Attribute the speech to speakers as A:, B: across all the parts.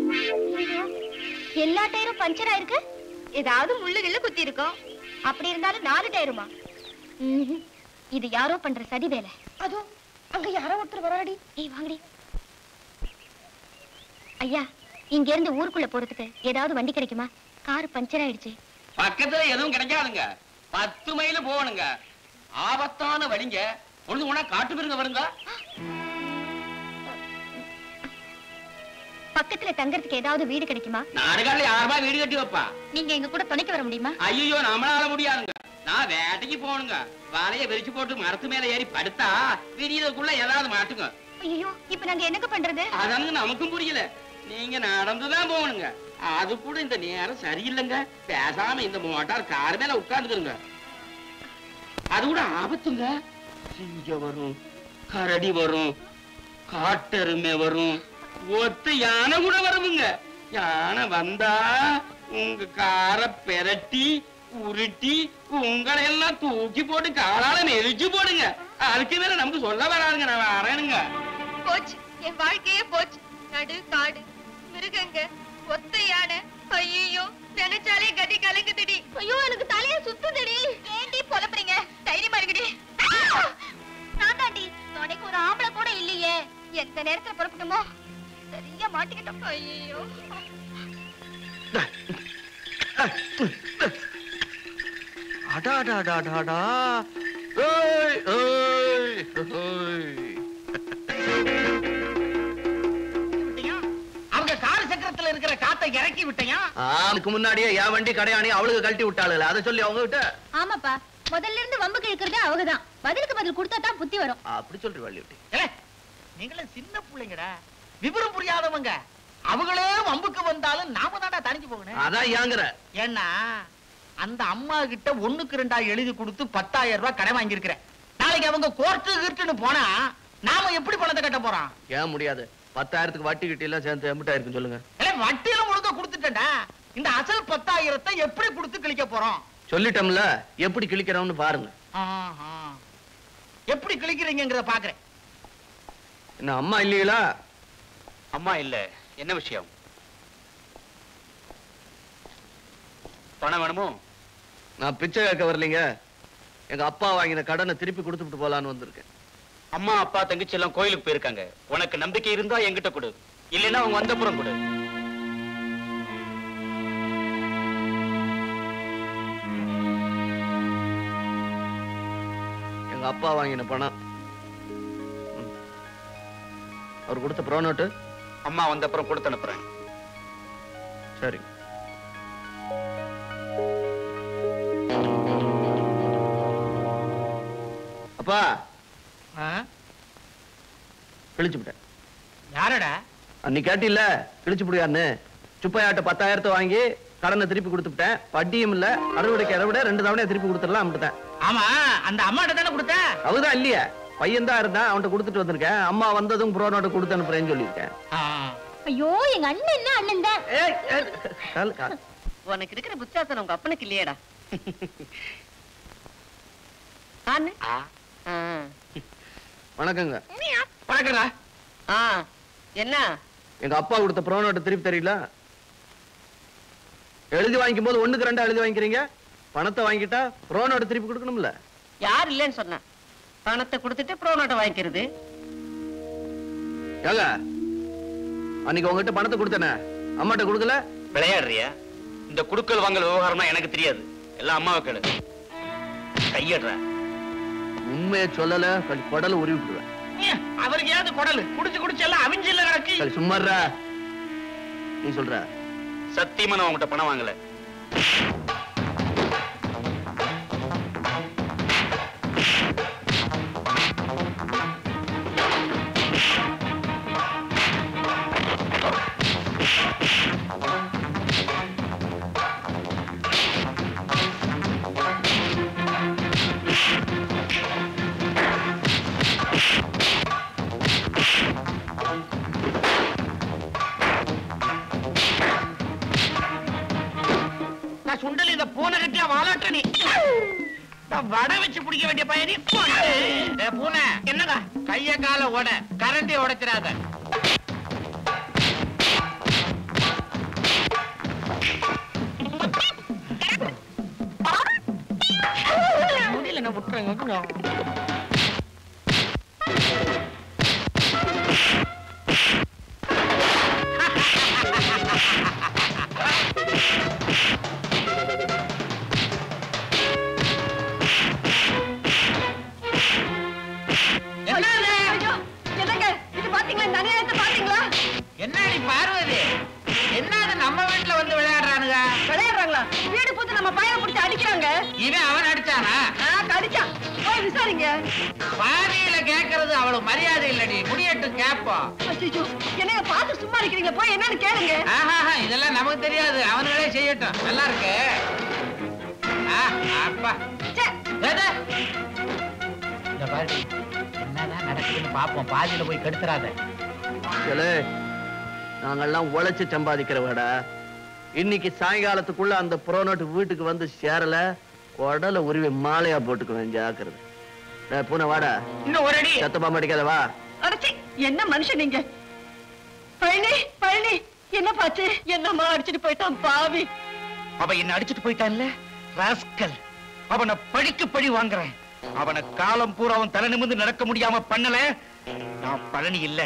A: ஐயோ, எல்லா டயரும் பஞ்சர் ஆயிருக்கு ஏதாவது முள்ளு கிள்ளு குத்தி இருக்கும் அப்படி இருந்தாலும் நாலு டயருமா ம்ஹும். இது யாரோ பண்ற சதி வேலை அதோ அங்க யாரோ ஒருத்தர் வராடி ஏய் வாங்கடி ஐயா இங்க இருந்து ஊருக்குள்ள போறதுக்கு ஏதாவது வண்டி கிடைக்குமா கார் பஞ்சர் ஆயிடுச்சு
B: பக்கத்துல எதுவும் கிடைக்காதுங்க பத்து மைல் போகணுங்க ஆபத்தான வழிங்க பொழுது போனா காட்டு மிருங்க வருங்க
A: பக்கத்துல தங்கறதுக்கு ஏதாவது வீடு கிடைக்குமா
B: நாடுகால யாருமா வீடு கட்டி வைப்பா
A: நீங்க எங்க கூட துணைக்கு வர முடியுமா
B: ஐயோ நம்மளால முடியாதுங்க நான் வேட்டைக்கு போகணுங்க வலைய விரிச்சு போட்டு மரத்து மேல ஏறி படுத்தா விடியதுக்குள்ள ஏதாவது மாட்டுங்க
A: ஐயோ இப்ப நாங்க என்னங்க பண்றது
B: அதானுங்க நமக்கும் புரியல நீங்க நடந்துதான் போகணுங்க அது கூட இந்த நேரம் சரியில்லைங்க பேசாம இந்த மோட்டார் கார் மேல உட்கார்ந்துருங்க அது கூட ஆபத்துங்க சிங்க வரும் கரடி வரும் காட்டெருமை வரும் ஒத்து யானை கூட வருமுங்க யானை வந்தா உங்க காரை பெரட்டி உருட்டி உங்களை எல்லாம் தூக்கி போட்டு காலால நெரிச்சு போடுங்க அதுக்கு மேல நமக்கு சொல்ல வராதுங்க நான் வரேனுங்க
A: போச்சு என் வாழ்க்கையே போச்சு நடு காடு மிருகங்க ஒத்த யானை ஐயோ நினைச்சாலே கதி கலங்குதுடி ஐயோ எனக்கு தலைய சுத்துதுடி ஏண்டி புலப்புறீங்க தைரியமா இருக்குடி நான் தாண்டி துணைக்கு ஒரு ஆம்பளை கூட இல்லையே எந்த நேரத்துல புறப்பட்டுமோ சரியா மாட்டிக்கிட்டோம் ஐயோ
C: அடாடாடாடாடா ஏய் ஏய் ஏய்
D: அவங்க கார் சக்கரத்துல இருக்கிற காத்தை இறக்கி விட்டையா
C: அதுக்கு முன்னாடியே என் வண்டி கடையாணி அவளுக்கு கழட்டி விட்டாளுல அதை சொல்லி அவங்க கிட்ட
A: ஆமாப்பா முதல்ல இருந்து வம்பு கிழக்கிறதே அவங்கதான் பதிலுக்கு பதில் கொடுத்தா தான் புத்தி வரும்
C: அப்படி சொல்றி வள்ளி விட்டு
D: ஏலே, நீங்களும் சின்ன பிள்ளைங்கடா விவரம் புரியாதவங்க அவங்களே வம்புக்கு வந்தாலும் நாம தாண்டா தனிஞ்சு போகணும்
C: அதான் ஏங்குற
D: ஏன்னா அந்த அம்மா கிட்ட ஒண்ணுக்கு ரெண்டா எழுதி கொடுத்து பத்தாயிரம் ரூபாய் கடை வாங்கியிருக்கிறேன் நாளைக்கு அவங்க கோர்ட்டு கிர்ட்டுன்னு போனா நாம எப்படி பணத்தை கட்ட போறோம்
C: ஏன் முடியாது பத்தாயிரத்துக்கு வட்டி கிட்டி எல்லாம் சேர்ந்து எம்பிட்டா இருக்குன்னு சொல்லுங்க
D: ஏலே, வட்டியில முழுக்க கொடுத்துட்டேன்டா இந்த அசல் பத்தாயிரத்தை எப்படி கொடுத்து கிழிக்க போறோம்
C: சொல்லிட்டோம்ல எப்படி கிழிக்கிறோம்னு பாருங்க
D: ஆஹா. எப்படி கிழிக்கிறீங்கிறத பாக்குறேன்
C: என்ன அம்மா இல்லைங்களா
B: அம்மா இல்ல என்ன விஷயம் பணம் வேணுமோ
C: நான் பிச்சை கேட்க வரலைங்க எங்க அப்பா வாங்கின கடனை திருப்பி கொடுத்துட்டு போலான்னு வந்திருக்கேன்
B: அம்மா அப்பா தங்கச்சி எல்லாம் கோயிலுக்கு போயிருக்காங்க உனக்கு நம்பிக்கை இருந்தா என்கிட்ட கொடு இல்லைன்னா அவங்க வந்தப்புறம் கொடு
C: எங்க அப்பா வாங்கின பணம் ம். அவர் கொடுத்த ப்ரோ நோட்டு
B: அம்மா வந்தப்புறம் கொடுத்து அனுப்புறேன்
C: சரி அப்பா
D: ஆ?
C: கிழிச்சு விட்டேன்
D: யாரடா
C: அன்னைக்கு கேட்டில்ல கிழிச்சு புடியான்னு சுப்பையாட்ட பத்தாயிரத்தை வாங்கி கடனை திருப்பி கொடுத்துட்டேன் வட்டியும் இல்ல அறுவடைக்கு அறுவடை ரெண்டு தவணையை திருப்பி கொடுத்துடலாம் அம்பிட்டேன்
D: ஆமா அந்த அம்மாட்ட தானே கொடுத்த
C: அவதான் இல்லையே பையன் தான் இருந்தான் அவன்கிட்ட கொடுத்துட்டு வந்திருக்கேன் அம்மா வந்ததும் ப்ரோ நோட்டை கொடுத்து அனுப்புறேன்னு சொல்லியிருக்கேன்
D: ஆ.
A: ஐயோ எங்க அண்ணன் என்ன அண்ணன் தான்
C: ஏய், ஏய், கால், கால்.
E: உனக்கு இருக்கிற புத்தாசனம் உங்க அப்பனுக்கு இல்லையேடா ஆன்னு? ஆ.
C: வணக்கங்க
B: பழக்கடா
E: ஆ என்ன
C: எங்க அப்பா கொடுத்த ப்ரோ நோட்டை திருப்பி தெரியல எழுதி வாங்கிக்கும் போது ஒண்ணுக்கு ரெண்டா எழுதி வாங்கிக்கிறீங்க பணத்தை வாங்கிட்டா ப்ரோ நோட்டை திருப்பி கொடுக்கணும்ல
E: யார் இல்லைன்னு சொன்னா பணத்தை கொடுத்துட்டு ப்ரோ நோட்டை வாங்கிக்கிறது
C: ஏங்க அன்னைக்கு உங்ககிட்ட பணத்தை கொடுத்தேனே அம்மாட்ட கொடுக்கல
B: விளையாடுறியா இந்த குடுக்கல் வாங்கல் விவகாரம்னா எனக்கு தெரியாது எல்லாம் அம்மாவை கேளு கையடுற
C: உண்மையை சொல்லல கழி குடல உருவி விட்டுருவேன்
D: ஏ, அவருக்கு ஏது குடல் குடிச்சு குடிச்சு எல்லாம் அவிஞ்சில கிடக்கு
C: சரி சும்மாறா நீ சொல்ற
B: சத்தியமா நான் உங்ககிட்ட பணம் வாங்கல
D: நான் சுண்டல் இத பூனை கட்டியா வாலாட்ட நீ நான் வடை வச்சு பிடிக்க வேண்டிய பையனி பூனை என்னடா கைய கால உட கரண்டி உடைச்சிடாத என்னது?
A: ஐயோ, என்னங்க இது பாத்தீங்களா இந்த அநியாயத்தை பாத்தீங்களா
D: என்னடி பார்வதி என்னது நம்ம வீட்டுல வந்து விளையாடுறானுங்க
A: விளையாடுறாங்களா வீடு பூத்து நம்ம பையனை பிடிச்சி அடிக்கிறாங்க
D: இவன் அவன் அடிச்சானா
A: ஆ, கடிச்சான் போய் விசாரிங்க
D: பாதியில கேக்குறது அவ்வளவு மரியாதை இல்லடி முடியட்டும் கேப்போம்
A: அச்சச்சோ, என்னங்க பார்த்து சும்மா இருக்கிறீங்க போய் என்னன்னு கேளுங்க
D: ஆஹாஹா, இதெல்லாம் நமக்கு தெரியாது அவனுங்களே செய்யட்டும் நல்லா இருக்கு ஆ, அப்பா
A: ச்சே,
D: எது? இந்த பாரு என்னதான் நடக்குதுன்னு பாப்போம் பாதியில போய் கெடுத்துறாத
C: ஏலே, நாங்கெல்லாம் உழைச்சு சம்பாதிக்கிறவடா இன்னைக்கு சாயங்காலத்துக்குள்ள அந்த புரோனோட்டு வீட்டுக்கு வந்து சேரல உடல உருவி மாலையா போட்டுக்குவேன் ஜாக்கிரதை டேய், பூனை வாடா
D: இன்னும் ஒரு அடி
C: சத்தமா அடிக்காத வா
A: அடச்சி என்ன மனுஷன் நீங்க பழனி பழனி என்ன பாச்சு என்னம்மா அடிச்சிட்டு போயிட்டான் பாவி
D: அவ என்ன அடிச்சிட்டு போயிட்டான்ல ராஸ்கல் அவனை பழிக்கு பழி வாங்குறேன் அவனை காலம் பூரா அவன் தலை நிமிர்ந்து நடக்க முடியாம பண்ணல நான் பழனி இல்ல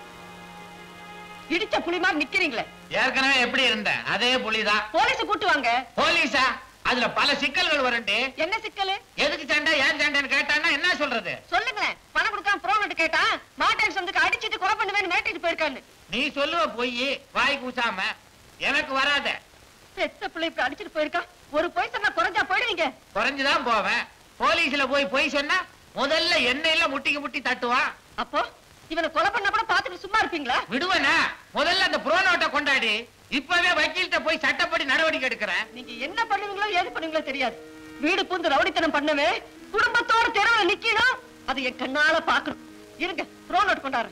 A: இடிச்ச புலி மாதிரி நிக்கிறீங்களே
D: ஏற்கனவே எப்படி இருந்தேன் அதே புலிதான்
A: போலீஸ் கூட்டு வாங்க
D: போலீஸா அதுல பல சிக்கல்கள் வரண்டு
A: என்ன சிக்கலு
D: எதுக்கு சண்டை ஏன் சண்டைன்னு கேட்டான்னா என்ன சொல்றது
A: சொல்லுங்களேன் பணம் கொடுக்காம ப்ரோனட் கேட்டா மாட்டான் சொந்துக்கு அடிச்சிட்டு கொலை பண்ணுவேன்னு மிரட்டிட்டு போயிருக்கான்னு
D: நீ சொல்லுவ போய் வாய் கூசாம எனக்கு வராத
A: பெத்த பிள்ளை இப்படி அடிச்சிட்டு போயிருக்கான் ஒரு பொய் சொன்னா குறைஞ்சா போயிடுவீங்க
D: குறைஞ்சுதான் போவேன் போலீஸ்ல போய் பொய் சொன்னா முதல்ல எண்ணெயில முட்டிக்கு முட்டி தட்டுவான்
A: அப்போ இவனை கொலை பண்ண கூட பாத்துட்டு சும்மா இருப்பீங்களா
D: விடுவனா முதல்ல அந்த புரோனோட்டை கொண்டாடி இப்பவே வக்கீல்கிட்ட போய் சட்டப்படி நடவடிக்கை எடுக்கிறேன்
A: நீங்க என்ன பண்ணுவீங்களோ ஏது பண்ணுவீங்களோ தெரியாது வீடு பூந்து ரவுடித்தனம் பண்ணவே குடும்பத்தோட தெருவுல நிக்கணும் அது என் கண்ணால பாக்கணும் இருங்க ப்ரோனோட் கொண்டாரு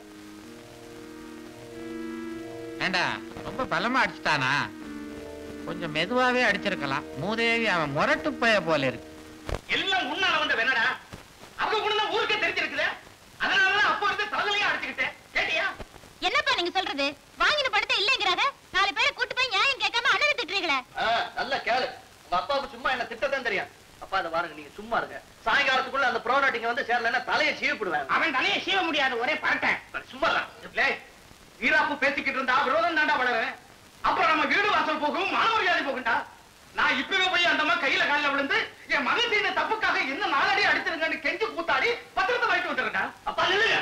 D: ஏண்டா ரொம்ப பலமா அடிச்சிட்டானா கொஞ்சம் மெதுவாவே அடிச்சிருக்கலாம் மூதேவி அவன் முரட்டு பய போல இருக்கு
B: எல்லாம் உன்னால வந்த வேணடா அவங்க கூட தான் ஊருக்கே தெரிஞ்சிருக்குது அதனாலதான் அப்போ இருந்து தலையிலேயே அடிச்சுக்கிட்டேன் கேட்டியா
A: என்னப்பா நீங்க சொல்றது வாங்கின படத்தை இல்லங்கிறாங்க நாலு பேரை கூட்டு போய் நியாயம் கேட்காம அண்ணன் திட்டுறீங்களே
C: நல்ல கேளு உங்க அப்பாவுக்கு சும்மா என்ன திட்டத்தான் தெரியும் அப்பா அதை பாருங்க நீங்க சும்மா இருங்க சாயங்காலத்துக்குள்ள அந்த புரோனாட்டிங்க வந்து சேரலன்னா தலையை சீவிப்படுவேன்
B: அவன் தலையை சீவ முடியாது ஒரே பாட்டேன் சும்மா வீராப்பு பேசிக்கிட்டு இருந்தா விரோதம் தாண்டா வளரும் அப்புறம் நம்ம வீடு வாசல் போகும் மானமரியாதை போகும்டா நான் இப்பவே போய் அந்த அம்மா கையில காலில் விழுந்து என் மகன் செய்த தப்புக்காக என்ன நாலடி அடிச்சிருங்கன்னு கெஞ்சி கூத்தாடி பத்திரத்தை வாங்கிட்டு வந்துருக்கா அப்பா நில்லுங்க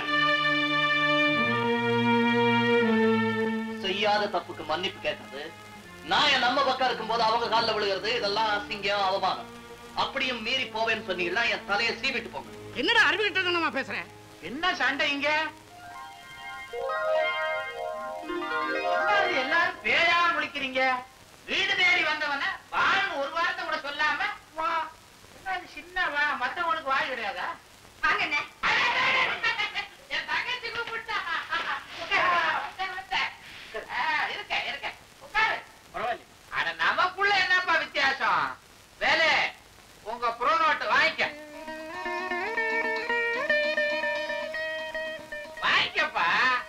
C: செய்யாத தப்புக்கு மன்னிப்பு கேட்கறது நான் என் நம்ம பக்கம் இருக்கும்போது அவங்க கால்ல விழுகிறது இதெல்லாம் அசிங்கம் அவமானம் அப்படியும் மீறி போவேன்னு சொன்னீங்கன்னா என் தலையை சீவிட்டு போங்க
B: என்னடா அறிவிக்கிட்டு நம்ம பேசுறேன்
D: என்ன சண்டை இங்க என்னது எல்லாரும் பேயா முழிக்கிறீங்க வீடு தேடி வந்தவன வான்னு ஒரு வார்த்தை கூட சொல்லாம வா என்ன இது சின்ன வா மத்தவனுக்கு வாய் கிடையாதா
A: வாங்கண்ணே
D: என் தங்கச்சி கூப்பிட்டா வந்தேன், வந்தேன். ஆ, இருக்கேன், இருக்கேன். உட்காரு.
B: பரவாயில்ல
D: அட, நமக்குள்ள என்னப்பா வித்தியாசம் வேலை உங்க ப்ரோனோட் வாங்கிக்க வாங்கிக்கப்பா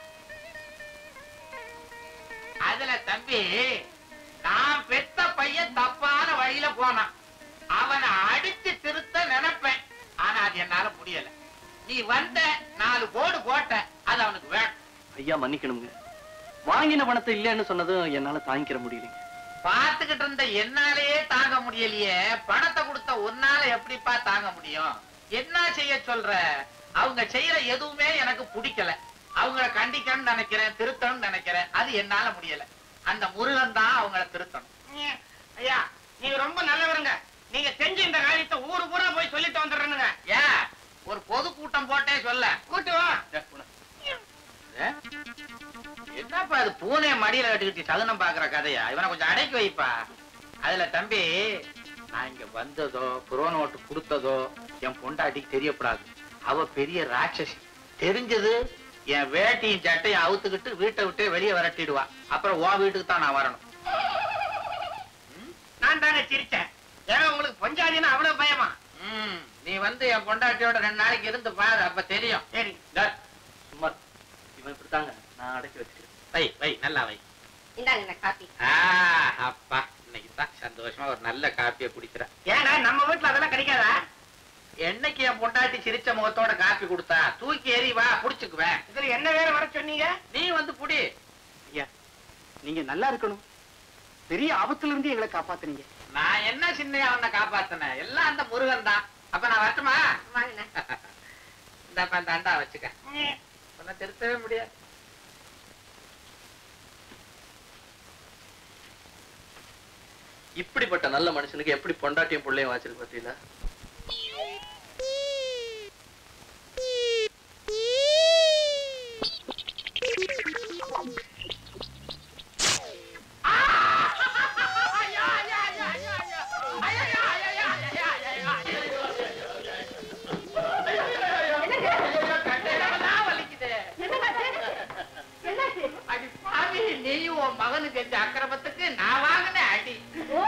D: அதுல தம்பி நான் பெத்த பையன் தப்பான வழியில போனான் அவனை அடிச்சு திருத்த நினைப்பேன் ஆனா அது என்னால முடியல நீ வந்த நாலு போடு போட்ட அது அவனுக்கு வேணும்
C: ஐயா மன்னிக்கணுங்க வாங்கின பணத்தை இல்லைன்னு சொன்னதும் என்னால தாங்கிக்கிற முடியலைங்க
D: பார்த்துக்கிட்டு இருந்த என்னாலேயே தாங்க முடியலையே பணத்தை கொடுத்த உன்னால எப்படிப்பா தாங்க முடியும் என்ன செய்ய சொல்ற அவங்க செய்யற எதுவுமே எனக்கு பிடிக்கல அவங்கள கண்டிக்கணும்னு நினைக்கிறேன் திருத்தணும்னு நினைக்கிறேன் அது என்னால முடியல அந்த முருகன் தான் அவங்கள திருத்தணும்
B: ஐயா நீங்க ரொம்ப நல்லவருங்க நீங்க செஞ்ச இந்த காரியத்தை ஊரு பூரா போய் சொல்லிட்டு வந்துடுறேனுங்க
D: ஏன் ஒரு பொதுக்கூட்டம் போட்டே சொல்ல
B: கூட்டு வா
D: ஏ? என்னப்பா அது பூனை மடியில கட்டிக்கிட்டு சகுனம் பாக்குற கதையா இவனை கொஞ்சம் அடக்கி வைப்பா அதுல தம்பி நான் இங்க வந்ததோ புரோனோட்டு கொடுத்ததோ என் பொண்டாட்டிக்கு தெரியக்கூடாது அவ பெரிய ராட்சசி தெரிஞ்சது என் வேட்டியும் சட்டையும் அவுத்துக்கிட்டு வீட்டை விட்டு வெளியே விரட்டிடுவா அப்புறம் உன் வீட்டுக்கு தான் நான் வரணும்
B: நான் தானே சிரிச்சேன் ஏன் உங்களுக்கு பொஞ்சாதின்னு அவ்வளவு பயமா
D: ம், நீ வந்து என் பொண்டாட்டியோட ரெண்டு நாளைக்கு இருந்து பாரு அப்ப தெரியும்
B: சரி
D: டேய்,
C: சும்மா இரு. இவன் இப்படித்தாங்க நான் அடக்கி வச்சுக்கிறேன்
D: வை வை நல்லா வை
A: இந்தாங்க காப்பி
D: ஆ, அப்பா இன்னைக்கு தான் சந்தோஷமா ஒரு நல்ல காப்பியை குடிக்கிறேன்
B: ஏன்னா நம்ம வீட்டுல அதெல்லாம் கிடைக்காதா
D: என்னைக்கு என் பொண்டாட்டி சிரிச்ச முகத்தோட காப்பி கொடுத்தா தூக்கி எறி வா புடிச்சுக்குவேன்
B: இதுல என்ன வேற வர சொன்னீங்க
D: நீ வந்து புடி
B: ஐயா நீங்க நல்லா இருக்கணும் பெரிய ஆபத்துல இருந்து எங்களை காப்பாத்துனீங்க
D: நான் என்ன சின்னையா உன்னை காப்பாத்தினேன் எல்லாம் அந்த முருகன் தான் அப்ப நான் வரட்டுமா
A: வாங்கண்ணே
D: இந்தாப்பா இந்த அண்டா வச்சுக்க உன்னை திருத்தவே முடியாது
C: இப்படிப்பட்ட நல்ல மனுஷனுக்கு எப்படி பொண்டாட்டியும் பிள்ளையும் வச்சிருக்கு பார்த்தீங்களா
D: அடி பாவி நீயும் உன் மகனுக்கு செஞ்ச அக்கிரமத்துக்கு நான் வாங்கின அடி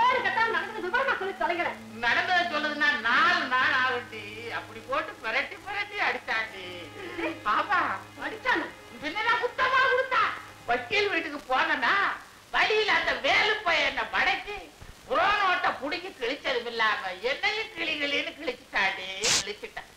D: நடந்ததை சொல்லுதுன்னா நாலு நாள் ஆகுட்டி அப்படி போட்டு பிரட்டி பிரட்டி அடிச்சாண்டி ஆமா அடிச்சானு பின்னா குத்தமா கொடுத்தா வக்கீல் வீட்டுக்கு போனனா வழியில அந்த வேலு பையன் என்ன படைச்சு புரோனோட்ட புடிக்கி கிழிச்சதும் இல்லாம என்னையும் கிளி கிளின்னு கிழிச்சுட்டாண்டி கிழிச்சுட்டான்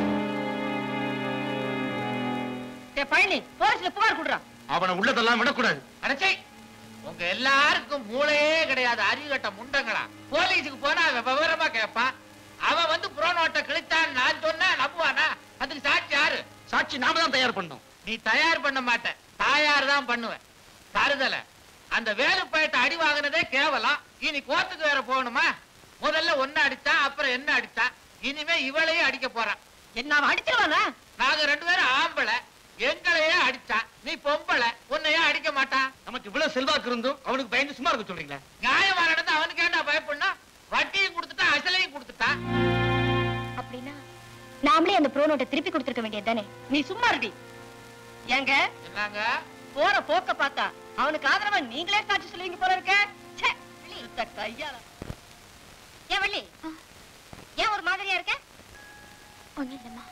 E: டேய் பழனி போலீஸ்ல புகார் கொடுறான்
F: அவனை உள்ளதெல்லாம் விடக்கூடாது
D: அடச்சை உங்க எல்லாருக்கும் மூளையே கிடையாது அறிவுகட்ட முண்டங்களா போலீஸுக்கு போனா அவன் விவரமா கேட்பான் அவன் வந்து புரோனோட்ட கிழித்தான் நான் சொன்னா நம்புவானா அதுக்கு சாட்சி யாரு
F: சாட்சி நாம தான் தயார் பண்ணோம்
D: நீ தயார் பண்ண மாட்ட தாயார் தான் பண்ணுவேன் தருதல அந்த வேலு பயத்தை அடி வாங்கினதே கேவலம் இனி கோர்ட்டுக்கு வேற போகணுமா முதல்ல ஒன்னு அடிச்சான் அப்புறம் என்ன அடிச்சான் இனிமே இவளையும் அடிக்க போறான்
E: என்ன அவன் அடிச்சிருவானா
D: நாங்க ரெண்டு பேரும் ஆம்பளை எங்களையே அடிச்சான் நீ பொம்பளை உன்னையே அடிக்க மாட்டான்
F: நமக்கு இவ்வளவு செல்வாக்கு இருந்தும் அவனுக்கு பயந்து சும்மா இருக்க சொல்றீங்களா
D: நியாயமா நடந்து அவனுக்கு ஏன்டா பயப்படணும் வட்டியும் கொடுத்துட்டான் அசலையும் கொடுத்துட்டான்
A: அப்படின்னா நாமளே அந்த ப்ரோ நோட்டை திருப்பி கொடுத்துருக்க வேண்டியது தானே
E: நீ சும்மா இருடி ஏங்க
D: என்னங்க
E: போற போக்க பார்த்தா அவனுக்கு ஆதரவா நீங்களே சாட்சி சொல்லுவீங்க போல இருக்க ச்சே, சுத்த கையால
A: ஏன் வள்ளி ஏன் ஒரு மாதிரியா இருக்க ஒண்ணு இல்லம்மா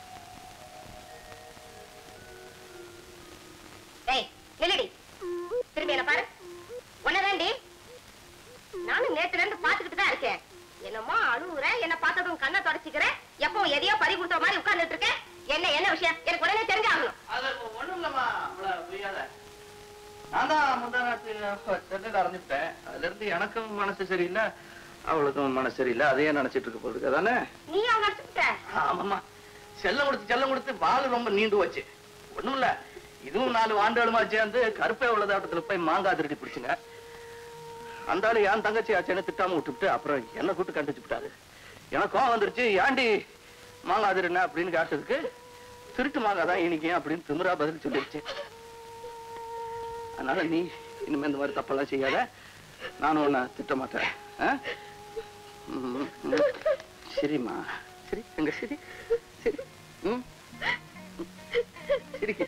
G: டேய் நில்லுடி திரும்பி என்ன பாரு உன்னதாண்டி நானும் நேத்துல இருந்து பாத்துக்கிட்டு தான் இருக்கேன் என்னமோ அழுவுற என்ன பார்த்ததும் கண்ணை தொடச்சிக்கிற எப்பவும் எதையோ பறி கொடுத்த மாதிரி உட்கார்ந்துட்டு இருக்க என்ன என்ன விஷயம் எனக்கு உடனே தெரிஞ்சாகணும்
C: அது ஒண்ணும் இல்லம்மா அவ்வளவு புரியாத நான் தான் முந்தா நாட்டு செல்லில் அறிஞ்சுட்டேன் அதுல இருந்து எனக்கும் மனசு சரியில்லை அவளுக்கும் மனசு சரியில்லை அதையே நினைச்சிட்டு இருக்க போறது தானே
G: நீ அவங்க அடிச்சுட்ட
C: ஆமாம்மா செல்லம் கொடுத்து செல்லம் கொடுத்து வால் ரொம்ப நீண்டு வச்சு ஒண்ணும் இல்ல இதுவும் நாலு ஆண்டுகளுமா சேர்ந்து கருப்பை உள்ளதாட்டத்துல போய் மாங்காய் திருடி பிடிச்சுங்க அந்த ஆளு என் தங்கச்சி ஆச்சேன்னு திட்டாம விட்டுவிட்டு அப்புறம் என்ன கூட்டு கண்டிச்சு விட்டாரு எனக்கு கோவம் வந்துருச்சு ஏண்டி மாங்காய் திருடின அப்படின்னு கேட்டதுக்கு திருட்டு மாங்காய் தான் இனிக்கும் அப்படின்னு திமிரா பதில் சொல்லிருச்சு அதனால நீ இனிமே இந்த மாதிரி தப்பெல்லாம் செய்யாத நானும் உன்னை திட்ட மாட்டேன் ஆ? ம், ம். சரிம்மா சரி எங்க சரி சரி ம் சிரிக்க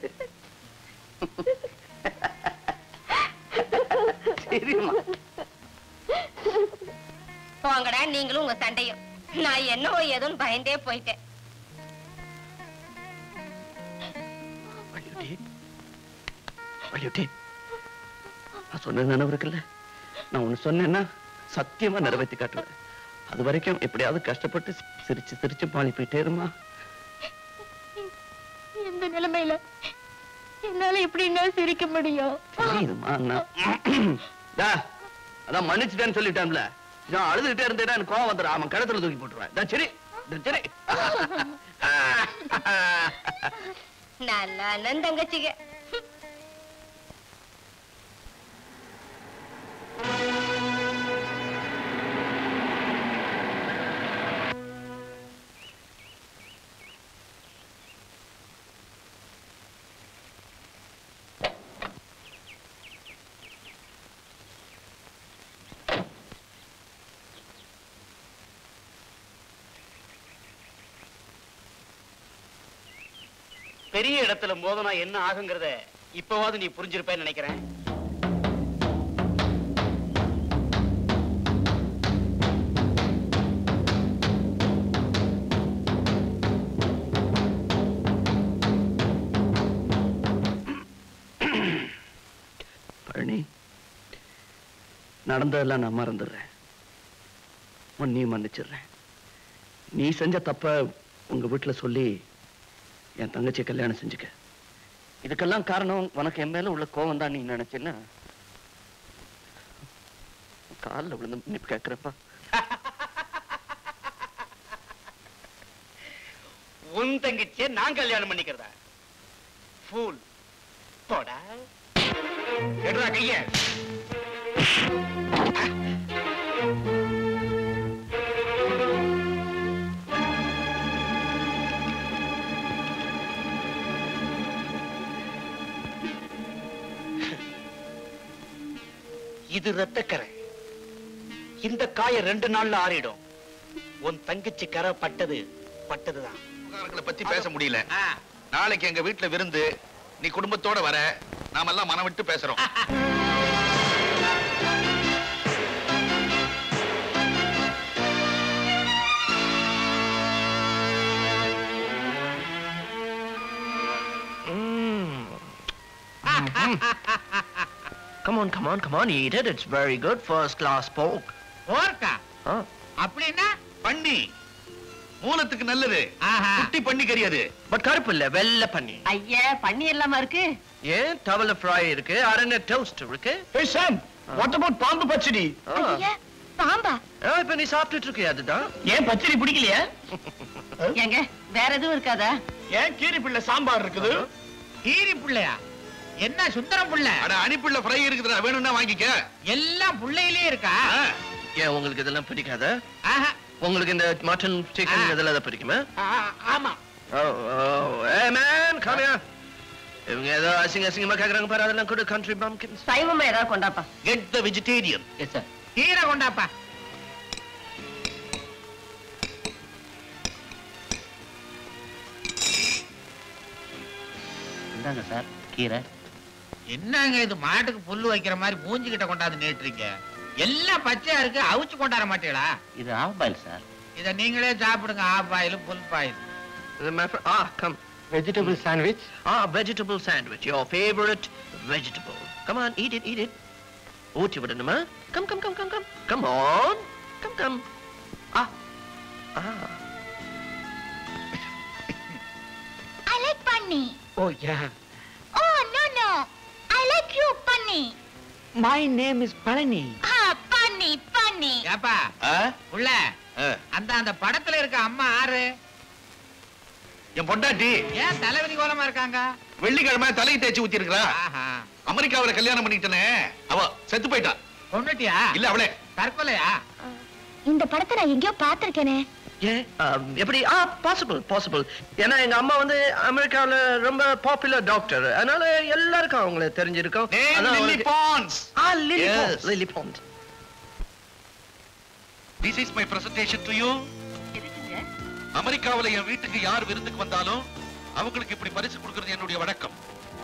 C: சரிம்மா
A: போங்கடா நீங்களும் உங்க சண்டையும் நான் என்னவோ ஏதோன்னு பயந்தே போயிட்டேன்
C: வள்ளியுட்டி வள்ளியுட்டி நான் சொன்ன நினைவு இருக்குல்ல நான் ஒண்ணு சொன்னேன்னா சத்தியமா நிறைவேற்றி காட்டுவேன் அது வரைக்கும் எப்படியாவது கஷ்டப்பட்டு சிரிச்சு சிரிச்சு பாலி போயிட்டே இருமா
A: இந்த நிலைமையில என்னால எப்படி என்ன சிரிக்க முடியும்
C: தெரியுதுமா நான் டா, அதான் மன்னிச்சுட்டேன்னு சொல்லிட்டேன்ல நான் அழுதுகிட்டே இருந்தேன்னா எனக்கு கோவம் வந்துடும் அவன் கிணத்துல தூக்கி போட்டுருவேன் டா, சரி டா, சரி
A: நல்லா அண்ணன் தங்கச்சிங்க
B: பெரிய இடத்துல மோதனா என்ன ஆகுங்கிறத இப்பவாவது நீ புரிஞ்சிருப்பேன்னு நினைக்கிறேன்
C: பழனி நடந்ததெல்லாம் நான் மறந்துடுறேன் உன்னையும் மன்னிச்சிடுறேன் நீ செஞ்ச தப்ப உங்க வீட்டுல சொல்லி என் தங்கச்சியை கல்யாணம் செஞ்சுக்க இதுக்கெல்லாம் காரணம் உனக்கு என் மேல உள்ள கோவம் தான் நீ நினைச்சேன்னா காலில் விழுந்து மன்னிப்பு கேட்கிறப்பா
F: உன் தங்கச்சியை நான் கல்யாணம் பண்ணிக்கிறதா ஃபூல் போடா எடுறா கைய இது ரத்தக்கரை இந்த காய ரெண்டு நாள்ல ஆறிடும் உன் தங்கச்சி கரை பட்டது பட்டதுதான்
H: விவகாரங்களை பத்தி பேச முடியல நாளைக்கு எங்க வீட்டுல விருந்து நீ குடும்பத்தோட வர நாமெல்லாம் மனம் விட்டு பேசுறோம்
C: Come on, come on, come on, eat it. It's very good. First class pork.
D: போர்க்கா
C: Huh?
D: அப்படின்னா
H: பண்ணி மூலத்துக்கு நல்லது
D: ஆஹா.
H: குட்டி பண்ணி கறியாது
C: பட் கருப்பு இல்ல வெள்ளை பண்ணி
E: ஐயா பண்ணி இல்லாம இருக்கு
C: ஏன் டவல ஃப்ரை இருக்கு அரண்ய டோஸ்ட் இருக்கு
F: Hey Sam, what about பாம்பு பச்சடி
C: ஆ.
A: ஐயா பாம்பா
C: ஆ, இப்ப நீ சாப்பிட்டுட்டு இருக்கியா அதுதான்
F: ஏன் பச்சடி பிடிக்கலையா
E: ஏங்க வேற எதுவும் இருக்காதா
F: ஏன் கீரி பிள்ளை சாம்பார் இருக்குது
D: கீரி புள்ளையா என்ன சுந்தரம் புள்ள
H: அட அணிப்புள்ள ஃப்ரை இருக்குதுடா வேணும்னா வாங்கிக்க
D: எல்லாம் புள்ளையிலே இருக்கா
H: ஆ.
C: ஏன் உங்களுக்கு இதெல்லாம் பிடிக்காதா
D: ஆஹா.
C: உங்களுக்கு இந்த மட்டன் சிக்கன்
D: ஆ.
C: இதெல்லாம் தான் பிடிக்குமா
D: ஆ, ஆமா
C: ஓ ஓ ஏ மேன் கம் ஹியர் இவங்க ஏதோ அசிங்க அசிங்கமா கேக்குறாங்க பாரு அதெல்லாம் கூட கண்ட்ரி பம்கின்ஸ்
E: சைவமா ஏதாவது கொண்டாப்பா
H: get the vegetarian
D: yes sir கீரை கொண்டாப்பா
B: இந்தாங்க சார் கீரை
D: என்னங்க இது மாட்டுக்கு புல்லு வைக்கிற மாதிரி மூஞ்சிக்கிட்ட கொண்டாந்து நீட்டுறீங்க எல்லாம் பச்சையா இருக்கு அவிச்சு கொண்டாட மாட்டீங்களா
B: இது ஆஃப் பாயில் சார்
D: இத நீங்களே சாப்பிடுங்க half oil full boil
C: Ah, come.
F: Vegetable sandwich
C: Ah, vegetable sandwich. Your favorite vegetable. Come on, eat it, eat it. ஊற்றி விடணுமா Come, come, come, come, come. Come on. Come, come. Ah. Ah.
A: I like bunny.
F: Oh yeah
A: Oh, no, no. I like you, bunny.
F: My name is Palani
A: Ah, bunny, bunny.
D: ஏப்பா
H: ஆ?
D: உள்ள
H: ஆ.
D: அந்த அந்த படத்துல இருக்க அம்மா ஆறு
H: என் பொண்டாட்டி
D: ஏன் தலைவிதி கோலமா இருக்காங்க
H: வெள்ளிக்கிழமை தலையை தேய்ச்சி ஊத்தி இருக்கா
D: ஆஹா
H: அமெரிக்காவில கல்யாணம் பண்ணிட்டனே அவ செத்து போயிட்டா
D: கொண்டுட்டியா
H: இல்ல அவளே
D: தற்கொலையா
A: இந்த படத்தை நான் எங்கேயோ பார்த்திருக்கேனே
C: ஏன் Um, எப்படி ஆ பாசிபிள் பாசிபிள் ஏன்னா எங்க அம்மா வந்து அமெரிக்காவுல ரொம்ப பாப்புலர் டாக்டர் அதனால எல்லாருக்கும் அவங்கள தெரிஞ்சிருக்கும்
H: Name
C: அதான்
H: Lily
C: அவங்களுக்கு-
H: Pons.
C: ஆ Lily
H: Yes.
C: Pond Lily Pond
H: This is my presentation to you.
E: எதுக்குங்க
H: அமெரிக்காவுல என் வீட்டுக்கு யார் விருந்துக்கு வந்தாலும் அவங்களுக்கு இப்படி பரிசு கொடுக்கிறது என்னுடைய வழக்கம்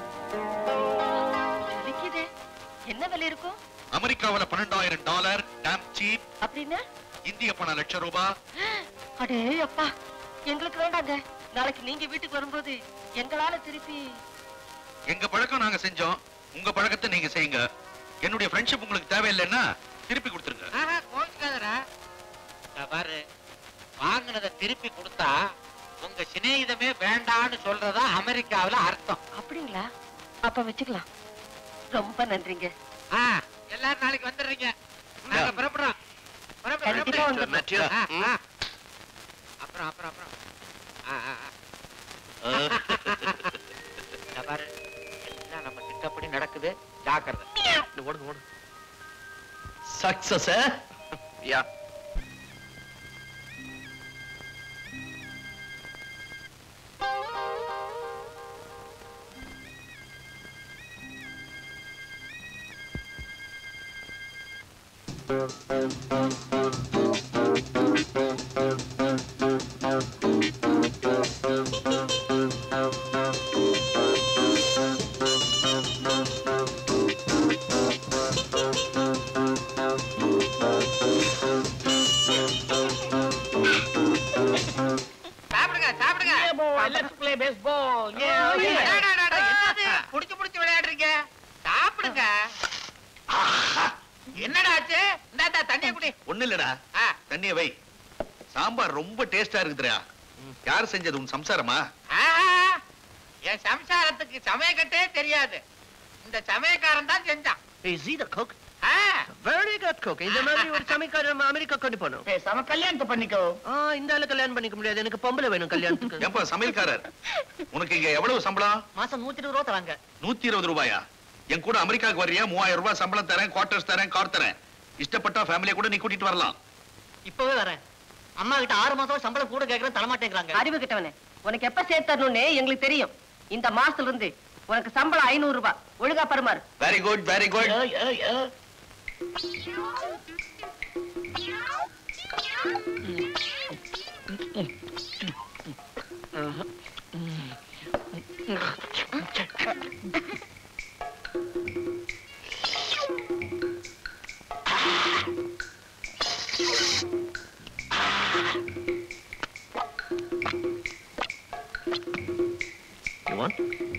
E: விக்குது என்ன விலை இருக்கும்
H: அமெரிக்காவுல பன்னெண்டாயிரம் டாலர் டேம் சீப்
E: அப்படின்னா
H: இந்திய பணம் லட்சம் ரூபாய்
E: அடே அப்பா எங்களுக்கு வேண்டாங்க நாளைக்கு நீங்க வீட்டுக்கு வரும்போது எங்களால திருப்பி
H: எங்க பழக்கம் நாங்க செஞ்சோம் உங்க பழக்கத்தை நீங்க செய்யுங்க என்னுடைய ஃப்ரெண்ட்ஷிப் உங்களுக்கு தேவையில்லைன்னா திருப்பி கொடுத்துருங்க
D: ஆஹா கோச்சுக்காதடா இந்தா பாரு வாங்கினதை திருப்பி கொடுத்தா உங்க சிநேகிதமே வேண்டான்னு சொல்றதா அமெரிக்காவுல அர்த்தம்
E: அப்படிங்களா அப்ப வச்சுக்கலாம் ரொம்ப நன்றிங்க
D: ஆ, எல்லாரும் நாளைக்கு வந்துடுறீங்க நாங்க புறப்படுறோம் புறப்படு,
E: கண்டிப்பா
D: புறப்படு.
E: வந்துடுறோம்.
C: Matthew.
D: ஆ,
C: ம்.
D: ஆ. அப்புறம் அப்புறம் அப்புறம் ஆ, ஆ, ஆ. இந்தா பாரு எல்லாம் நம்ம திட்டப்படி நடக்குது ஜாக்கிரதை
C: ஓடு ஓடு சக்சஸ் யா
D: சாப்பிடுங்க சாப்பிடுங்க
F: லெட்ஸ் ப்ளே பேஸ்பால்
D: டா, டா, டா, டா, என்னது புடிச்சு புடிச்சு விளையாடுறீங்க சாப்பிடுங்க என்னடா ஆச்சு இந்தா இந்தா, தண்ணிய குடி
H: ஒண்ணு இல்லடா
D: ஆ,
H: தண்ணிய வை சாம்பார் ரொம்ப டேஸ்டா இருக்குதுடா யார் செஞ்சது உன் சம்சாரமா
D: ஆ, என் சம்சாரத்துக்கு சமயக்கட்டே தெரியாது இந்த சமயக்காரன் தான் செஞ்சான்
C: Is he the cook?
D: Ah,
C: Very good cook. இந்த மாதிரி ஒரு சமைக்கார நம்ம அமெரிக்கா கொண்டு போனோம்
F: பேசாம கல்யாணத்தை பண்ணிக்கோ
C: ஆ இந்த ஆளு கல்யாணம் பண்ணிக்க முடியாது எனக்கு பொம்பளை வேணும் கல்யாணத்துக்கு
H: ஏப்பா சமையல்காரர் உனக்கு இங்க எவ்வளவு சம்பளம்
F: மாசம் நூத்தி இருபது ரூபா தராங்க
H: நூத்தி இருபது ரூபாயா என் கூட அமெரிக்காவுக்கு வர்றியா மூவாயிரம் ரூபாய் சம்பளம் தரேன் குவார்டர்ஸ் தரேன் கார் தரேன் இஷ்டப்பட்டா ஃபேமிலியை கூட நீ கூட்டிட்டு வரலாம்
F: இப்பவே வரேன் அம்மா கிட்ட ஆறு மாசம் சம்பளம் கூட கேக்குறேன் தரமாட்டேங்கிறாங்க
E: அறிவு கிட்டவனே உனக்கு எப்ப சேர்த்தரணும்னு எங்களுக்கு தெரியும் இந்த மாசத்துல இருந்து உனக்கு சம்பளம் ஐநூறு ரூபாய் ஒழுங்கா பருமாறு
H: வெரி குட் வெரி குட்
F: ஏய், ஏய், ஏய்.
C: You want?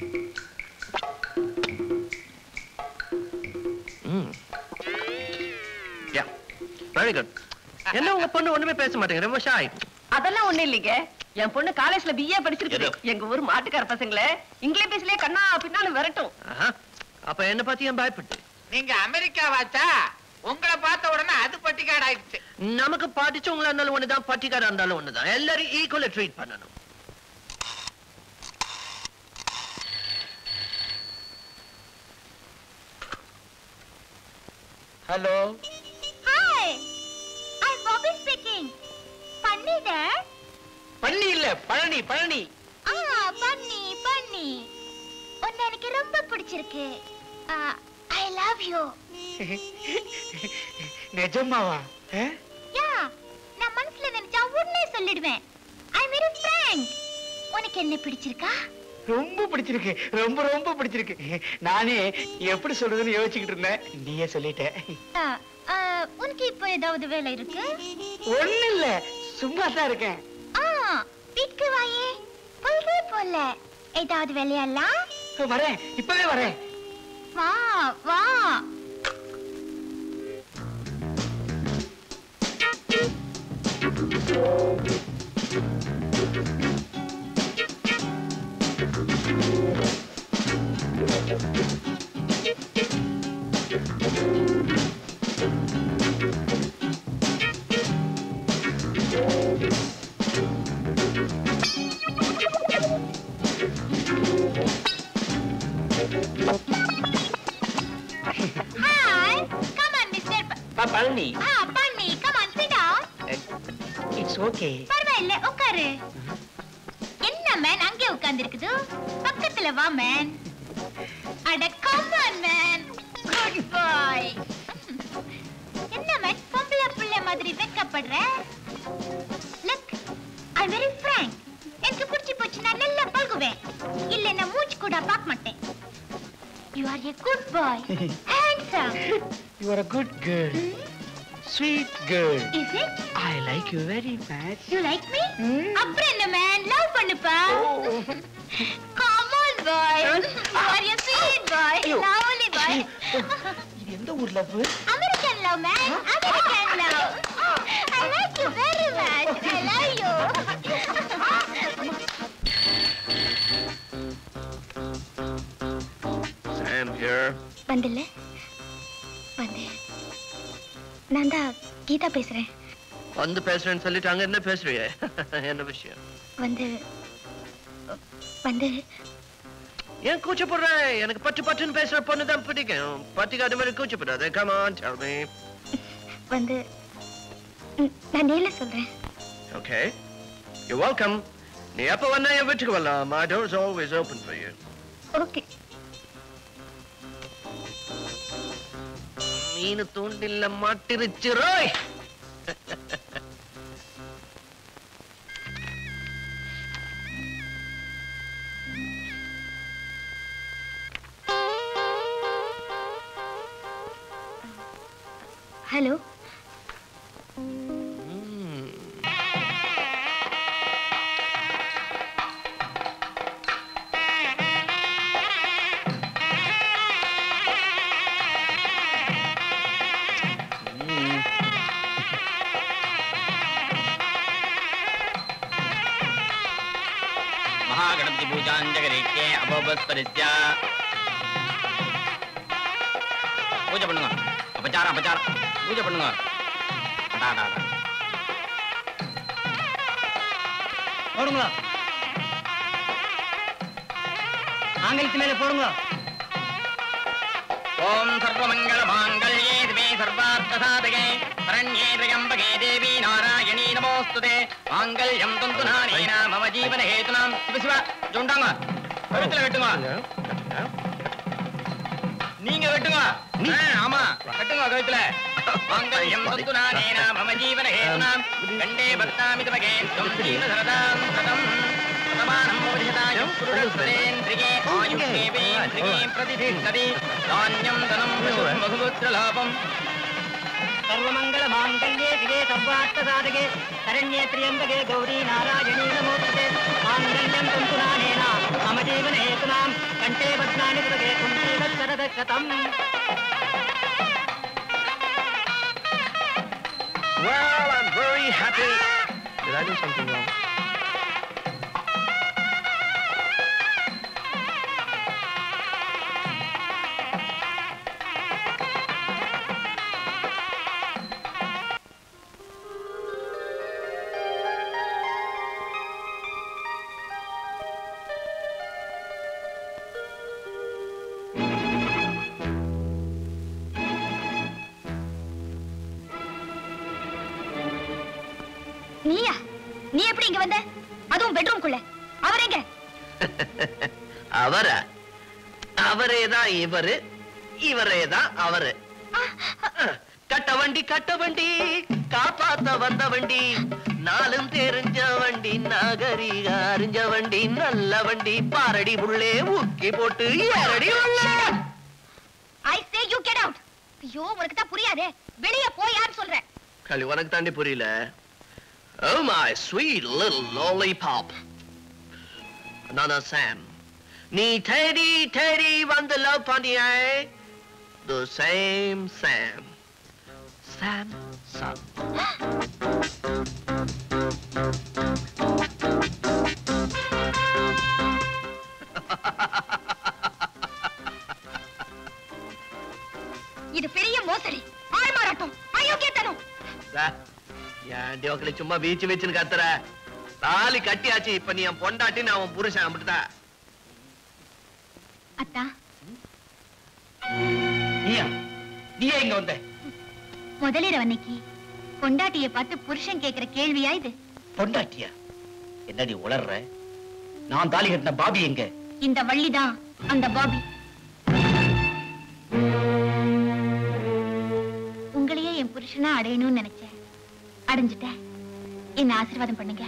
C: Mm. Yeah. Very good. என்ன உங்க பொண்ணு ஒண்ணுமே பேச மாட்டேங்க ரொம்ப ஷாய்
E: அதெல்லாம் ஒண்ணு இல்லைங்க என் பொண்ணு காலேஜ்ல பிஏ படிச்சிருக்கு
C: எது?
E: எங்க ஊர் மாட்டுக்கார பசங்கள இங்கிலீஷ்லயே கண்ணா பின்னாலும் விரட்டும்
C: அப்ப என்ன பத்தி ஏன் பயப்பட்டு
D: நீங்க அமெரிக்கா வாச்சா உங்களை பார்த்த உடனே அது பட்டிக்காடு ஆயிடுச்சு
C: நமக்கு படிச்சவங்களா இருந்தாலும் ஒண்ணுதான் பட்டிக்காரா இருந்தாலும் ஒண்ணுதான் எல்லாரும் ஈக்குவலா ட்ரீட் பண்ணணும்
F: hello
A: hi I Bobby speaking bunny டேட்
F: பழனி இல்ல பழனி பழனி
A: ஆ பண்ணி பண்ணி உன்னை எனக்கு ரொம்ப பிடிச்சிருக்கு ஐ லவ் யூ
F: நிஜமாவா
A: யா நான் மனசுல நினைச்சா உடனே சொல்லிடுவேன் ஐ வெரி ஃப்ராங்க் உனக்கு என்ன பிடிச்சிருக்கா
F: ரொம்ப பிடிச்சிருக்கு ரொம்ப ரொம்ப பிடிச்சிருக்கு நானே எப்படி சொல்றதுன்னு யோசிச்சுக்கிட்டு இருந்தேன் நீயே சொல்லிட்ட
A: ஆ, ஆ, உனக்கு இப்போ ஏதாவது வேலை இருக்கு
F: ஒண்ணு இல்ல சும்மா தான் இருக்கேன்
A: ஆ வீட்டுக்கு வாயே பொழுதே போல ஏதாவது வேலையெல்லாம்
F: வரேன் இப்பவே வரேன்
A: வா வா hi come on mister
F: Palani
A: ஆ bunny come on sit down
F: it's okay
A: பரவாயில்ல உட்காரு என்ன மேன் அங்கே உட்கார்ந்து இருக்குது பக்கத்துல வா மேன் அட come on man good boy என்ன மேன் பொம்பளை பிள்ளை மாதிரி வெக்கப்படுற லுக் ஐ வெரி frank எனக்கு பிடிச்சி போச்சு நான் நல்லா பழகுவேன் இல்ல நான் மூச்சு கூட பார்க்க மாட்டேன் you are a good boy handsome
F: you are a good girl sweet girl
A: is it
F: i like you very much
A: you like me அப்புறம் என்ன மேன் லவ் பண்ணுப்பா come on boy you are a sweet boy
F: ஐயோ.
A: Lovely boy
F: இது எந்த ஊர் love
A: American love man American love I like you very much I love you
C: Sam here.
A: வந்துல வந்து நான் தான் கீதா பேசுறேன்
C: வந்து பேசுறேன்னு சொல்லிட்டு அங்க என்ன பேசுறியே என்ன விஷயம்
A: வந்து வந்து
C: ஏன் கூச்சப்படுற எனக்கு பட்டு பட்டுன்னு பேசுற பொண்ணு தான் பிடிக்கும் பட்டிக்காத மாதிரி கூச்சப்படாத come on tell me
A: வந்து ம், நான் நேர்ல சொல்றேன்
C: okay you're welcome நீ எப்ப வந்தா என் வீட்டுக்கு வரலாம் my door is always open for you
A: okay
C: மீன் தூண்டில்ல மாட்டிருச்சு ரோய்
A: ஹலோ
D: பூஜாஞ்சகரிக்கே அபோபஸ்பரித்ய பூஜை பண்ணுங்க அபச்சாரம் அபச்சாரம் பூஜை பண்ணுங்க அடா, அடா, அடா.
E: போடுங்க ஆங்கிலத்து மேல போடுங்க
D: ஓம் சர்வமங்கள மாங்கல்யே திவே சர்வார்த்த சாதகே சரண்யே திரியம்பகே தேவி நாராயணி நமோஸ்துதே மாங்கல்யம் தந்து நானேன மம ஜீவன ஹேதுனாம் சிவ சிவ ஜொண்டாங்க கழுத்துல வெட்டுங்க நீங்க வெட்டுங்க ஆ, ஆமா வெட்டுங்க கழுத்துல மாங்கல்யம் தந்து நானேன மம ஜீவன ஹேதுனாம் கண்டே பக்தாமி தவகே துவம் ஜீவ சரதாம் சதம் சமானம் பவதிஷதாயம் புருஷஸ்வரேந்திரியே ஆயுஷ்யேவேந்திரியே பிரதிதிஷ்டதி தானியம் தனம் பசும் பகுபுத்திரலாபம்
E: சர்வமங்கள மாங்கல்யே சிவே சர்வார்த்த சாதகே சரண்யே திரியம்பகே கௌரி நாராயணி நமோஸ்தே மாங்கல்யம் தந்து நானேன மம ஜீவன ஹேதுனாம் கண்டே பத்னானி தவகே குஞ்சீவத்சரத சதம்
C: Well, I'm very happy. Did I do something wrong?
A: நீயா நீ எப்படி இங்க வந்த அதுவும் பெட்ரூம்குள்ள அவர் எங்க
C: அவரா அவரே தான் இவரு இவரே தான் அவரு கட்ட வண்டி கட்ட வண்டி காப்பாத்த வந்த வண்டி நாளும் தெரிஞ்ச வண்டி நாகரிக அறிஞ்ச வண்டி நல்ல வண்டி பாரடி புள்ளே ஊக்கி போட்டு ஏறடி உள்ள
A: I say you get out ஐயோ உனக்கு தான் புரியாதே வெளிய போய் யார் சொல்ற
C: களி உனக்கு தாண்டி புரியல Oh my sweet little lollipop. நானா சாம் நீ தேடி தேடி வந்து லவ் பண்ணியே The same Sam. Sam, Sam.
A: இது பெரிய மோசடி ஆள்மாறாட்டம் அயோக்கியத்தனம்
C: என் டோக்கலி சும்மா வீச்சு வச்சுன்னு கத்துற தாலி கட்டியாச்சு இப்ப நீ என் பொண்டாட்டி நான் உன் புருஷன் அப்படிதான்
A: அத்தா
F: நீயா நீயே இங்க வந்த
A: முதலிரவு அன்னைக்கு பொண்டாட்டிய பார்த்து புருஷன் கேக்குற கேள்வியா இது
F: பொண்டாட்டியா என்னடி உளர்ற நான் தாலி கட்டின பாபி எங்க
A: இந்த வள்ளிதான் அந்த பாபி உங்களையே என் புருஷனா அடையணும்னு நினைச்சேன் அடைஞ்சிட்டேன் என்ன ஆசீர்வாதம் பண்ணுங்க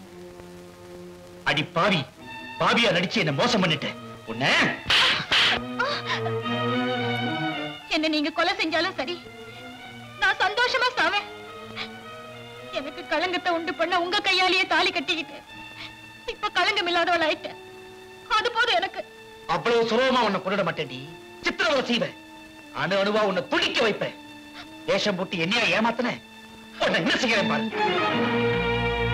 F: அடி பாவி பாவியா நடிச்சு என்ன மோசம் பண்ணிட்ட உன்ன
A: என்ன நீங்க கொலை செஞ்சாலும் சரி நான் சந்தோஷமா சாவேன் எனக்கு களங்கத்தை உண்டு பண்ண உங்க கையாலேயே தாலி கட்டிக்கிட்டு இப்ப களங்கம் இல்லாதவள் ஆயிட்டேன் அது போதும் எனக்கு
F: அவ்வளவு சுலபமா உன்னை கொண்டுட மாட்டேன்டி சித்திரவதை செய்வேன் அணு அணுவா உன்னை துடிக்க வைப்பேன் வேஷம் போட்டு என்னையா ஏமாத்தின உன்னை என்ன செய்யறேன் பாரு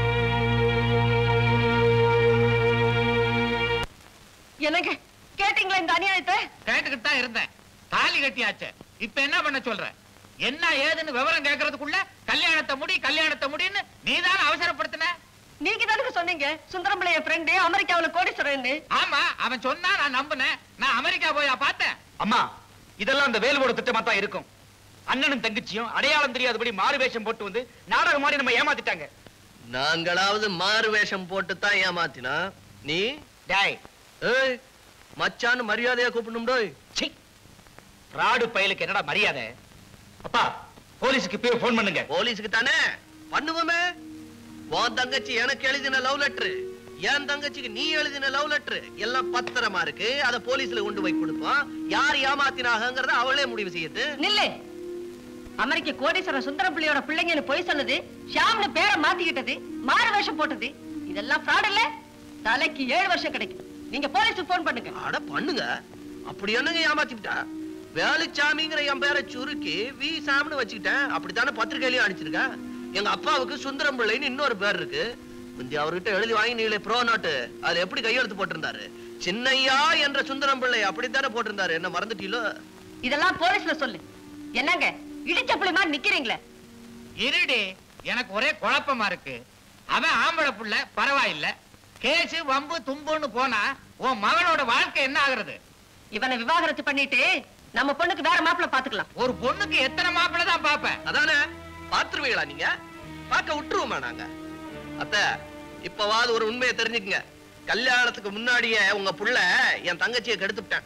E: எனக்கு கேட்டீங்களா இந்த அநியாயத்தை
D: கேட்டுக்கிட்டு தான் இருந்தேன் தாலி கட்டியாச்சே இப்ப என்ன பண்ண சொல்ற என்ன ஏதுன்னு விவரம் கேட்கறதுக்குள்ள கல்யாணத்தை முடி கல்யாணத்தை முடின்னு நீதான் அவசரப்படுத்தின
E: நீங்க தானுங்க சொன்னீங்க சுந்தரம்பிள்ளை என் ஃப்ரெண்டு அமெரிக்காவுல கோடீஸ்வரன்
D: ஆமா அவன் சொன்னா நான் நம்பினேன் நான் அமெரிக்கா போயா பார்த்தேன்
F: அம்மா இதெல்லாம் அந்த வேலுவோட திட்டமா தான் இருக்கும் அண்ணனும் தங்கச்சியும் அடையாளம் தெரியாதபடி மாறு வேஷம் போட்டு வந்து நாடகம் மாதிரி நம்ம ஏமாத்திட்டாங்க
C: நாங்களாவது மாறு வேஷம் போட்டு தான் ஏமாத்தினா நீ
F: டேய்
C: ஏய் மச்சான்னு மரியாதையா கூப்பிடணும்டோய்
F: சி ராடு பயலுக்கு என்னடா மரியாதை அப்பா போலீஸுக்கு போய் ஃபோன் பண்ணுங்க
C: போலீஸுக்கு தானே பண்ணுவோமே உன் தங்கச்சி எனக்கு எழுதின லவ் லெட்டர் என் தங்கச்சிக்கு நீ எழுதின லவ் லெட்டர் எல்லாம் பத்திரமா இருக்கு அத போலீஸ்ல கொண்டு போய் கொடுப்போம் யார் ஏமாத்தினாகங்கறத அவளே முடிவு செய்யுது
E: நில்லு அமெரிக்க கோடீஸ்வரன் சுந்தரம்பிள்ளையோட பிள்ளைங்கன்னு பொய் சொன்னது ஷாம்னு பேரை மாத்திக்கிட்டது மாறு வேஷம் போட்டது இதெல்லாம் fraud இல்ல தலைக்கு ஏழு வருஷம் கிடைக்கும் நீங்க போலீஸுக்கு போன் பண்ணுங்க
C: அட பண்ணுங்க அப்படி என்னங்க ஏமாத்திட்டா வேலுச்சாமிங்கிற என் பேரை சுருக்கி வி சாம்னு வச்சுக்கிட்டேன் அப்படித்தானே பத்திரிக்கையிலயும் அடிச்சிருக்கேன் எங்க அப்பாவுக்கு சுந்தரம் பிள்ளைன்னு இன்னொரு பேர் இருக்கு முந்தி அவர்கிட்ட எழுதி வாங்கி நீங்களே ப்ரோ நோட்டு அதுல எப்படி கையெழுத்து போட்டிருந்தாரு சின்னையா என்ற சுந்தரம் பிள்ளை அப்படித்தானே போட்டிருந்தாரு என்ன மறந்துட்டீங்களோ
G: இதெல்லாம் போலீஸ்ல சொல்லு என்னங்க இடிச்ச புள்ளி மாதிரி நிக்கிறீங்களே
D: இருடி எனக்கு ஒரே குழப்பமா இருக்கு அவன் ஆம்பளை புள்ள பரவாயில்ல கேசு வம்பு தும்புன்னு போனா உன் மகனோட வாழ்க்கை என்ன ஆகுறது
G: இவனை விவாகரத்து பண்ணிட்டு நம்ம பொண்ணுக்கு வேற மாப்பிள்ளை பாத்துக்கலாம்
D: ஒரு பொண்ணுக்கு எத்தனை மாப்பிள்ளை தான் பாப்பேன்
C: அதானே பாத்துருவீங்களா நீங்க பார்க்க விட்டுருவோமா நாங்க அத்த இப்பவாது ஒரு உண்மையை தெரிஞ்சுக்குங்க கல்யாணத்துக்கு முன்னாடியே உங்க புள்ள என் தங்கச்சியை கெடுத்துட்டேன்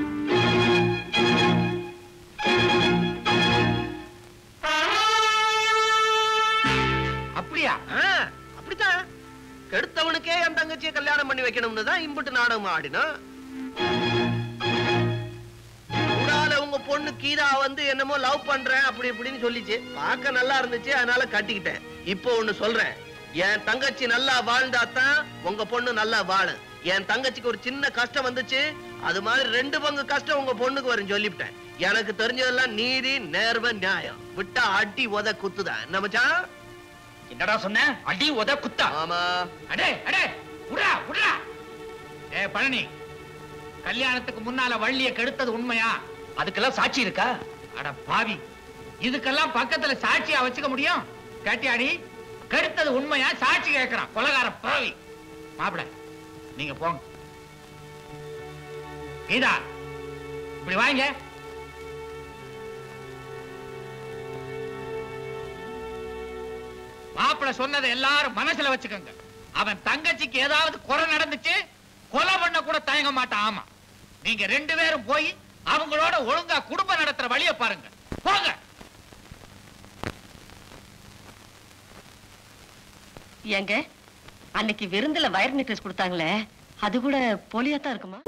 D: அப்படியா
C: ஆ, அப்படித்தான் கெடுத்தவனுக்கே என் தங்கச்சியை கல்யாணம் பண்ணி வைக்கணும்னு தான் இம்புட்டு நாடகம் ஆடினோம் கூடால உங்க பொண்ணு கீதா வந்து என்னமோ லவ் பண்றேன் அப்படி இப்படின்னு சொல்லிச்சு பார்க்க நல்லா இருந்துச்சு அதனால கட்டிக்கிட்டேன் இப்போ ஒண்ணு சொல்றேன் என் தங்கச்சி நல்லா வாழ்ந்தா தான் உங்க பொண்ணு நல்லா வாழும் என் தங்கச்சிக்கு ஒரு சின்ன கஷ்டம் வந்துச்சு அது மாதிரி ரெண்டு பங்கு கஷ்டம் உங்க பொண்ணுக்கு வரும் சொல்லிவிட்டேன் எனக்கு தெரிஞ்சதெல்லாம் நீதி நேர்வ நியாயம் விட்டா அடி உத குத்துதான் என்ன மச்சான்
D: என்னடா சொன்ன அடி உத குத்தா
C: ஆமா
D: அடே அடே உடா உடா ஏ பழனி கல்யாணத்துக்கு முன்னால வள்ளிய கெடுத்தது உண்மையா
F: அதுக்கெல்லாம் சாட்சி இருக்கா
D: அட பாவி இதுக்கெல்லாம் பக்கத்துல சாட்சியா வச்சுக்க முடியும் கேட்டியாடி கெடுத்தது உண்மையா சாட்சி கேட்கிறான் கொலகார பாவி மாப்பிள நீங்க போங்க கீதா இப்படி வாங்க மாப்பிள சொன்னதை எல்லாரும் மனசுல வச்சுக்கோங்க அவன் தங்கச்சிக்கு ஏதாவது குறை நடந்துச்சு கொலை பண்ண கூட தயங்க மாட்டான் ஆமா நீங்க ரெண்டு பேரும் போய் அவங்களோட ஒழுங்கா குடும்பம் நடத்துற வழிய பாருங்க போங்க
G: ஏங்க அன்னைக்கு விருந்துல வயர் நெக்லஸ் கொடுத்தாங்களே அது கூட போலியா தான் இருக்குமா